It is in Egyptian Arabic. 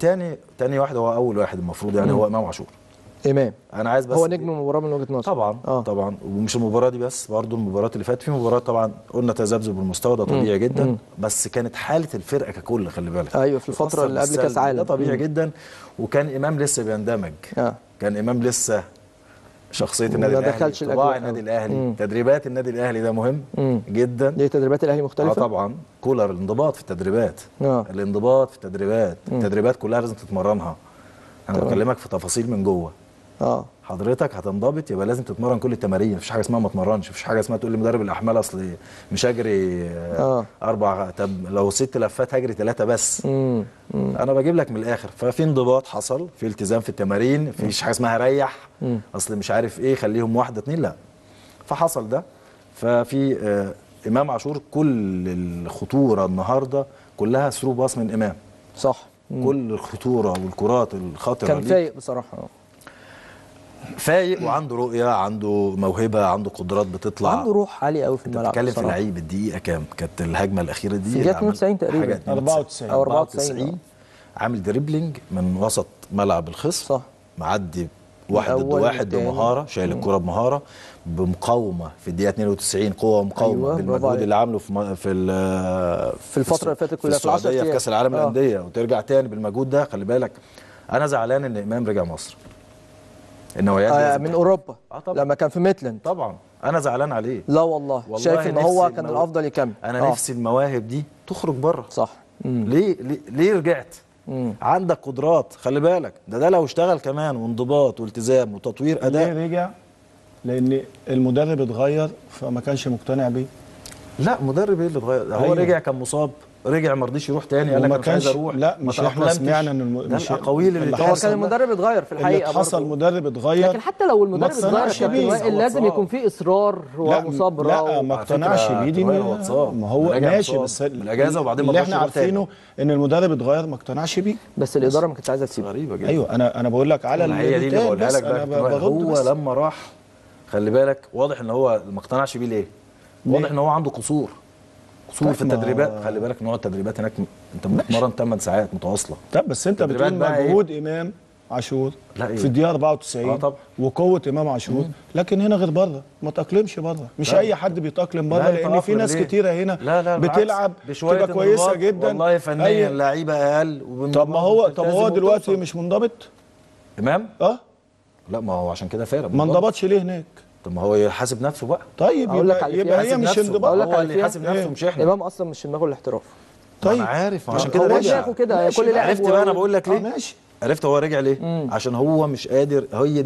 تاني تاني واحد هو اول واحد المفروض يعني هو امام عاشور امام انا عايز بس هو نجم المباراه من وجهه نظرك طبعا اه طبعا ومش المباراه دي بس برضه المباراه اللي فاتت في مباراه طبعا قلنا تذبذب المستوى ده طبيعي جدا بس كانت حاله الفرقه ككل خلي بالك ايوه في الفتره أثر اللي قبل كاس بالسلب. عالم ده طبيعي مم. جدا وكان امام لسه بيندمج اه كان امام لسه شخصيه ما النادي الاهلي دخلش طباع الأجواء النادي أوي. الاهلي مم. تدريبات النادي الاهلي ده مهم مم. جدا دي تدريبات الاهلي اه مختلفه طبعا كولر الانضباط في التدريبات اه الانضباط في التدريبات التدريبات كلها لازم تتمرنها انا تمام. بكلمك في تفاصيل من جوه اه حضرتك هتنضبط يبقى لازم تتمرن كل التمارين مفيش حاجه اسمها ما اتمرنش مفيش حاجه اسمها تقول لي مدرب الاحمال اصل مش هجري آه. آه. اربع طب لو ست لفات هجري ثلاثه بس امم انا بجيب لك من الاخر ففي انضباط حصل في التزام في التمارين مفيش حاجه اسمها ريح مم. اصل مش عارف ايه خليهم واحده اتنين لا فحصل ده ففي آه امام عاشور كل الخطوره النهارده كلها ثرو باص من امام صح مم. كل الخطوره والكرات الخطره كان ليه فايق بصراحه آه. فايق وعنده رؤيه عنده موهبه عنده قدرات بتطلع عنده روح عاليه قوي في انت الملعب بتتكلم في بصراحة. لعيب الدقيقه كام كانت الهجمه الاخيره دي في اللي دقيقة عمل 92 تقريبا. حاجة 94. أو 94 94 عامل دريبلينج من وسط ملعب الخصم صح معدي واحد ضد الأول واحد والتاني. بمهاره شايل الكره بمهاره بمقاومه في الدقيقه 92 قوه ومقاومه أيوة، برافو بالمجهود عليك. اللي عامله في م- في ال- في الفترة اللي فاتت كلها، في في العشر السعوديه في أيام. كاس العالم آه. للانديه وترجع تاني بالمجهود ده خلي بالك انا زعلان ان امام رجع مصر النوعيات دي آه لازم من تحت- اوروبا آه طبعا. لما كان في ميتلاند طبعا انا زعلان عليه لا والله, والله شايف ان نفسي هو كان المو- الافضل يكمل انا آه. نفسي المواهب دي تخرج بره صح مم. ليه ليه, ليه رجعت مم. عندك قدرات خلي بالك ده ده لو اشتغل كمان وانضباط والتزام وتطوير اداء ليه رجع؟ لان المدرب اتغير فما كانش مقتنع بيه لا مدرب ايه اللي اتغير ده هو أيوة. رجع كان مصاب رجع ما رضيش يروح تاني قال لك وما انا مش عايز كانش- اروح لا، ما مش إحنا تأقلمتش. سمعنا إن الم- ده مش- الاقاويل اللي اللي هو بتحصل كان ده. المدرب اتغير في اللي الحقيقه حصل برضه. مدرب اتغير لكن حتى لو المدرب ما اتغير يا اقتنعش كابتن بيه. وائل لازم هو يكون في اصرار ومصابره لا و... ما على اقتنعش فكرة بيه دي هو ما اتصاب. ما هو رجع ماشي مصاب بس بالأجازة وبعدين ما اللي رضاش احنا يروح تاني. عارفينه ان المدرب اتغير ما اقتنعش بيه بس الاداره ما كانتش عايزه تسيبه غريبه جدا ايوه انا انا بقول لك على ما هي دي اللي بيتقال بقولها بس لك بقى انا يا كابتن وائل. برد هو بس. لما راح خلي بالك واضح ان هو ما اقتنعش بيه ليه؟ واضح ان هو عنده قصور قصور طيب في ما- التدريبات خلي بالك نوع التدريبات هناك م- انت بتتمرن 8 ساعات متواصله طب بس انت التدريبات بتقول بقى إيه؟ مجهود امام عاشور لا إيه؟ في الدقيقه 94 آه طبعا. وقوه امام عاشور لكن هنا غير بره ما تاقلمش بره مش لا. اي حد بيتاقلم بره لا لان في يتأقلم ناس ليه؟ كتيره هنا لا لا بالعكس. بتلعب بشوية تبقى كويسه انضباط. جدا والله فنيا أي- اللعيبه اقل طب ما هو طب هو وبتلتزم دلوقتي وبتوصل. مش منضبط امام اه لا ما هو عشان كده فارق ما انضبطش ليه هناك طب ما هو يحاسب نفسه بقى طيب أقول لك يبقى, على اللي يبقى فيها. هي يحاسب مش نفسه. أقول لك انضباط هو على اللي فيها. يحاسب نفسه إيه؟ مش احنا امام اصلا مش في دماغه الاحتراف طيب انا عارف عشان هو كده رجع شايفه كده ماشي كل بقى. لاعب عرفت بقى انا بقول لك آه، ليه ماشي عرفت هو رجع ليه عشان هو مش قادر هي دي